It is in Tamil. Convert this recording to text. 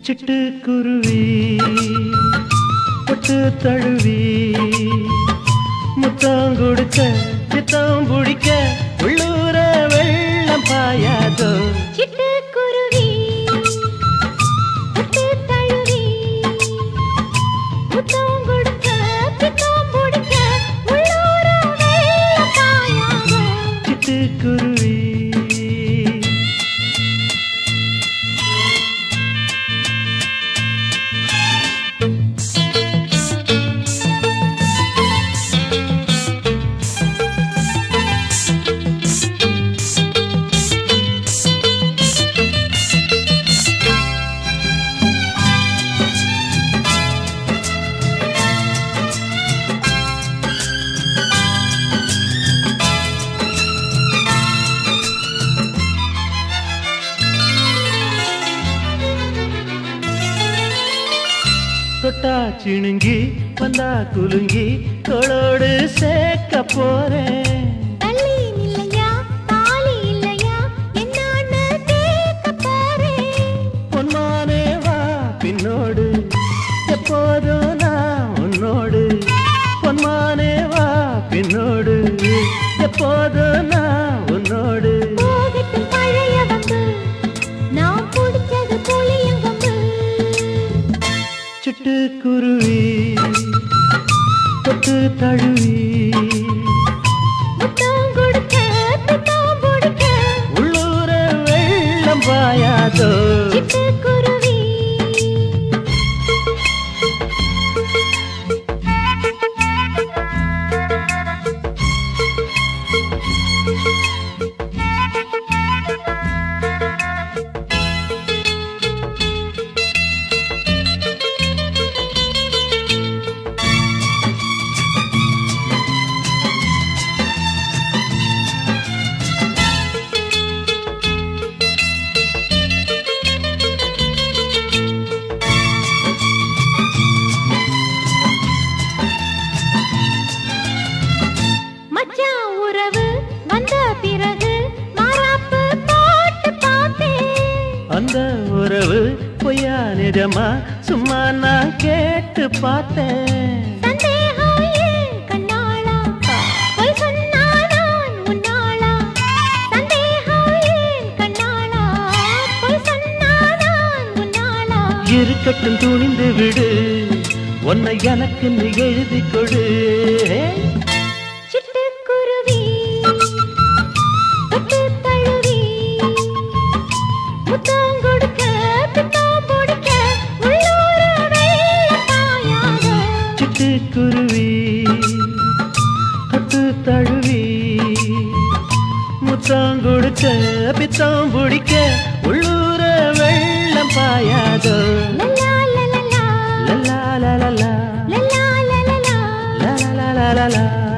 சிட்டுக்குருவி பொட்டு தழுவி முத்தம் கொடுக்க சித்தம் பிடிக்க உள்ளூர வெள்ளம் பாயாதோ சிட்டுக்குருவி முத்து தழுவி முத்தம் கொடுக்க பித்தம் பிடிக்க உள்ளூர வெள்ளம் பாயாத சிட்டுக்குருவி தொட்டா சிணுங்கி வந்தா குலுங்கி தோளோடு சேர்க்க போறேன் தள்ளி நில்லையா தாலி இல்லையா என்னான்னு கேட்க போறேன் பொன்மானே வா பின்னோடு எப்போதும் நான் உன்னோடு பொன்மானே வா பின்னோடு எப்போதும் நான் உன்னோடு போகட்டும் பழைய வம்பு நான் பிடிச்சது புளியங்கம்பு சிட்டுக்குருவி தொட்டு தழுவி முத்தம் கொடுக்க பித்தம் பிடிக்க உள்ளூர வெள்ளம் பாயாதோ சிட்டுக்குருவி மச்சான் உறவு வந்த பிறகு மாறாப்பு போட்டு பார்த்தேன் அந்த உறவு பொய்யா நிஜமா சும்மா நான் கேட்டு பார்த்தேன் சந்தேகம் ஏன் கண்ணாளா பொய் சொன்னா நான் உன்னாளா சந்தேகம் ஏன் கண்ணாளா பொய் சொன்னா நான் உன்னாளா இருக்கட்டும் துணிந்து விடு உன்னை எனக்கு நீ எழுதி கொடு சிட்டுக்குருவி தொட்டு தழுவி முத்தம் கொடுக்க பித்தம் பிடிக்க உள்ளூர வெள்ளம் பாயாத சிட்டுக்குருவி தொட்டு தழுவி முத்தம் கொடுக்க பித்தம் பிடிக்க உள்ளூர வெள்ளம் பாயாதோ லலா லலலா லலா லலலா லலா லலலா லலா லலலா